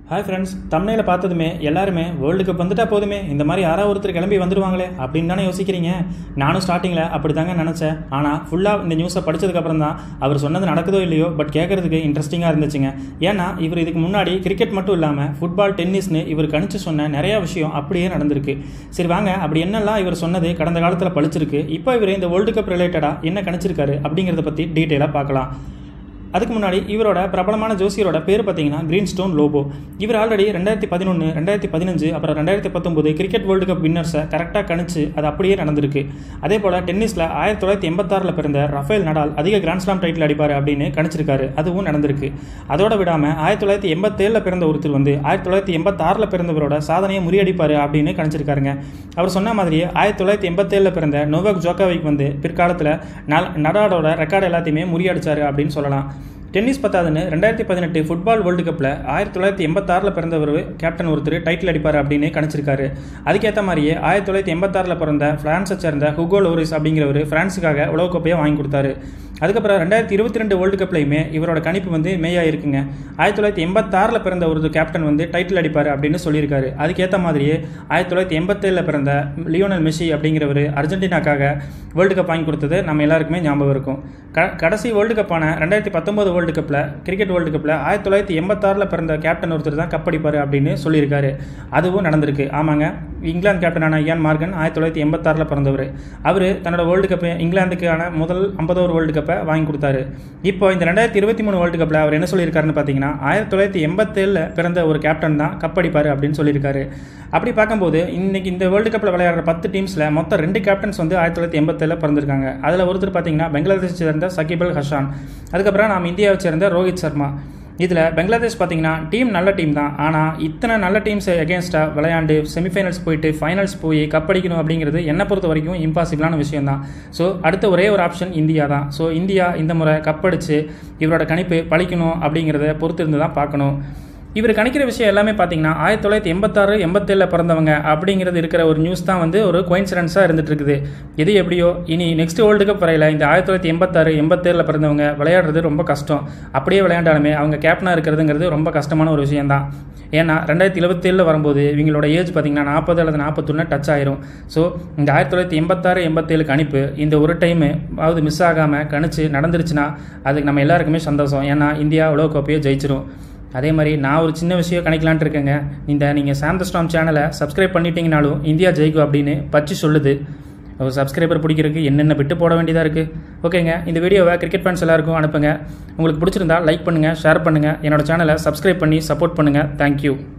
hi friends தமிழில் பார்த்ததுமே எல்லாருமே வேர்ல்டு கப் வந்துட்டா போதுமே இந்த மாதிரி யாராவது ஒருத்தர் கிளம்பி வந்துடுவாங்களே அப்படின்னு தானே யோசிக்கிறீங்க நானும் ஸ்டார்டிங்கில் அப்படி தாங்க நினச்சேன் ஆனால் ஃபுல்லாக இந்த நியூஸை படித்ததுக்கப்புறம் தான் அவர் சொன்னது நடக்குதோ இல்லையோ பட் கேட்குறதுக்கு இன்ட்ரெஸ்டிங்காக இருந்துச்சுங்க ஏன்னா இவர் இதுக்கு முன்னாடி கிரிக்கெட் மட்டும் இல்லாமல் ஃபுட்பால் டென்னிஸ்னு இவர் கணிச்சு சொன்ன நிறையா விஷயம் அப்படியே நடந்திருக்கு சரி வாங்க அப்படி என்னெல்லாம் இவர் சொன்னது கடந்த காலத்தில் பழிச்சிருக்கு இப்போ இவர் இந்த வேர்ல்டு கப் ரிலேட்டடாக என்ன கணிச்சிருக்காரு அப்படிங்கிறத பற்றி டீட்டெயிலாக பார்க்கலாம் அதுக்கு முன்னாடி இவரோட பிரபலமான ஜோசியரோட பேர் பார்த்தீங்கன்னா கிரீன் ஸ்டோன் லோபோ இவர் ஆல்ரெடி ரெண்டாயிரத்தி பதினொன்று ரெண்டாயிரத்தி பதினஞ்சு அப்புறம் ரெண்டாயிரத்தி பத்தொம்போது கிரிக்கெட் வேர்ல்டு கப் வின்னர்ஸை கரெக்டாக கணிச்சு அது அப்படியே நடந்திருக்கு அதே போல் டென்னிஸில் ஆயிரத்தி தொள்ளாயிரத்தி எண்பத்தாறில் பிறந்த ரஃபேல் நடால் அதிக கிராண்ட்ஸ்லாம் டைட்டில் அடிப்பார் அப்படின்னு கணிச்சிருக்காரு அதுவும் நடந்திருக்கு அதோட விடாமல் ஆயிரத்தி தொள்ளாயிரத்தி எண்பத்தேழில் பிறந்த ஒருத்தர் வந்து ஆயிரத்தி தொள்ளாயிரத்தி எண்பத்தாறில் பிறந்தவரோட சாதனையை முறியடிப்பார் அப்படின்னு கணிச்சிருக்காருங்க அவர் சொன்ன மாதிரியே ஆயிரத்தி தொள்ளாயிரத்தி எண்பத்தேழில் பிறந்த நோவாக் ஜோக்காவிக் வந்து பிற்காலத்தில் நடாலோட ரெக்கார்டு எல்லாத்தையுமே முறியடிச்சாரு அப்படின்னு சொல்லலாம் டென்னிஸ் பத்தாதுன்னு ரெண்டாயிரத்தி பதினெட்டு ஃபுட்பால் வேர்ல்டு கப்பில் ஆயிரத்தி தொள்ளாயிரத்தி எண்பத்தாறில் பிறந்தவர் கேப்டன் ஒருத்தர் டைட்டில் அடிப்பார் அப்படின்னு கணிச்சிருக்காரு அதுக்கேற்ற மாதிரியே ஆயிரத்தி தொள்ளாயிரத்தி எண்பத்தாறில் பிறந்த ஃப்ரான்ஸை சேர்ந்த ஹுகோ லோரிஸ் அப்படிங்கிறவர் ஃப்ரான்ஸுக்காக உலகக்கோப்பையை வாங்கி கொடுத்தாரு அதுக்கப்புறம் ரெண்டாயிரத்தி இருபத்தி ரெண்டு வேர்ல்டு கப்லையுமே இவரோட கணிப்பு வந்து மேயாக இருக்குங்க ஆயிரத்தி தொள்ளாயிரத்தி எண்பத்தாறில் பிறந்த ஒரு கேப்டன் வந்து டைட்டில் அடிப்பார் அப்படின்னு சொல்லியிருக்காரு அதுக்கேற்ற மாதிரியே ஆயிரத்தி தொள்ளாயிரத்தி எண்பத்தேழில் பிறந்த லியோனல் மெஸ்ஸி அப்படிங்கிறவர் அர்ஜென்டினாக்காக வேர்ல்டு கப் வாங்கி கொடுத்தது நம்ம எல்லாருக்குமே ஞாபகம் இருக்கும் க கடைசி வேர்ல்டு கப்பான ரெண்டாயிரத்தி பத்தொம்போது வேர்ல்டு கப்பில் கிரிக்கெட் வேர்ல்டு கப்பில் ஆயிரத்தி தொள்ளாயிரத்தி எண்பத்தாறில் பிறந்த கேப்டன் ஒருத்தர் தான் கப் அடிப்பார் அப்படின்னு சொல்லியிருக்காரு அதுவும் நடந்திருக்கு ஆமாங்க இங்கிலாந்து கேப்டனான இயான் மார்கன் ஆயிரத்தி தொள்ளாயிரத்தி எண்பத்தாறில் பிறந்தவர் அவர் தன்னோட வேர்ல்டு கப்பை இங்கிலாந்துக்கான முதல் ஐம்பதோரு வேர்ல்டு கப்பை வாங்கி கொடுத்தாரு இப்போ இந்த ரெண்டாயிரத்தி இருபத்தி மூணு வேர்ல்டு கப்பில் அவர் என்ன சொல்லியிருக்காருன்னு பார்த்தீங்கன்னா ஆயிரத்தி தொள்ளாயிரத்தி எண்பத்தேழில் பிறந்த ஒரு கேப்டன் தான் கப் அடிப்பார் அப்படின்னு சொல்லியிருக்காரு அப்படி பார்க்கும்போது இன்னைக்கு இந்த வேர்ல்டு கப்பில் விளையாடுற பத்து டீம்ஸில் மொத்தம் ரெண்டு கேப்டன்ஸ் வந்து ஆயிரத்தி தொள்ளாயிரத்தி எண்பத்தேழில் பிறந்திருக்காங்க அதில் ஒருத்தர் பார்த்தீங்கன்னா பங்களாதேஷ் சேர்ந்த சகிபல் ஹஷான் அதுக்கப்புறம் நாம் இந்தியாவை சேர்ந்த ரோஹித் சர்மா இதில் பங்களாதேஷ் பார்த்தீங்கன்னா டீம் நல்ல டீம் தான் ஆனால் இத்தனை நல்ல டீம்ஸ் எகேன்ஸ்டாக விளையாண்டு செமிஃபைனல்ஸ் போயிட்டு ஃபைனல்ஸ் போய் கப் அடிக்கணும் அப்படிங்கிறது என்னை பொறுத்த வரைக்கும் இம்பாசிபிளான விஷயம் தான் ஸோ அடுத்த ஒரே ஒரு ஆப்ஷன் இந்தியா தான் ஸோ இந்தியா இந்த முறை கப் அடித்து இவரோட கணிப்பு பழிக்கணும் அப்படிங்கிறத பொறுத்து இருந்து தான் பார்க்கணும் இவர் கணிக்கிற விஷயம் எல்லாமே பார்த்தீங்கன்னா ஆயிரத்தி தொள்ளாயிரத்தி எண்பத்தாறு எண்பத்தேழில் பிறந்தவங்க அப்படிங்கிறது இருக்கிற ஒரு நியூஸ் தான் வந்து ஒரு கோயின்சிடன்ஸாக இருந்துட்டு இருக்குது எது எப்படியோ இனி நெக்ஸ்ட் வேர்ல்டு கப் வரையில் இந்த ஆயிரத்தி தொள்ளாயிரத்தி எண்பத்தாறு எண்பத்தேழில் பிறந்தவங்க விளையாடுறது ரொம்ப கஷ்டம் அப்படியே விளையாண்டாலுமே அவங்க கேப்டனாக இருக்கிறதுங்கிறது ரொம்ப கஷ்டமான ஒரு விஷயம் தான் ஏன்னா ரெண்டாயிரத்தி இருபத்தேழில் வரும்போது இவங்களோட ஏஜ் பார்த்தீங்கன்னா நாற்பது அல்லது நாற்பத்தொன்று டச் ஆயிரும் ஸோ இந்த ஆயிரத்தி தொள்ளாயிரத்தி எண்பத்தாறு எண்பத்தேழு கணிப்பு இந்த ஒரு டைமு அதாவது மிஸ் ஆகாமல் கணிச்சு நடந்துருச்சுன்னா அதுக்கு நம்ம எல்லாருக்குமே சந்தோஷம் ஏன்னா இந்தியா உலகக்கோப்பையை ஜெயிச்சிரும் அதே மாதிரி நான் ஒரு சின்ன விஷயம் கணிக்கலான்ட்டு இருக்கேங்க இந்த நீங்கள் சாந்த ஸ்டாம் சேனலை சப்ஸ்கிரைப் பண்ணிட்டீங்கனாலும் இந்தியா ஜெயிக்கும் அப்படின்னு பச்சு சொல்லுது ஒரு சப்ஸ்கிரைபர் பிடிக்கிறதுக்கு என்னென்ன விட்டு போட வேண்டியதாக இருக்குது ஓகேங்க இந்த வீடியோவை கிரிக்கெட் ஃபேன்ஸ் எல்லாருக்கும் அனுப்புங்க உங்களுக்கு பிடிச்சிருந்தா லைக் பண்ணுங்கள் ஷேர் பண்ணுங்கள் என்னோட சேனலை சப்ஸ்கிரைப் பண்ணி சப்போர்ட் பண்ணுங்கள் தேங்க்யூ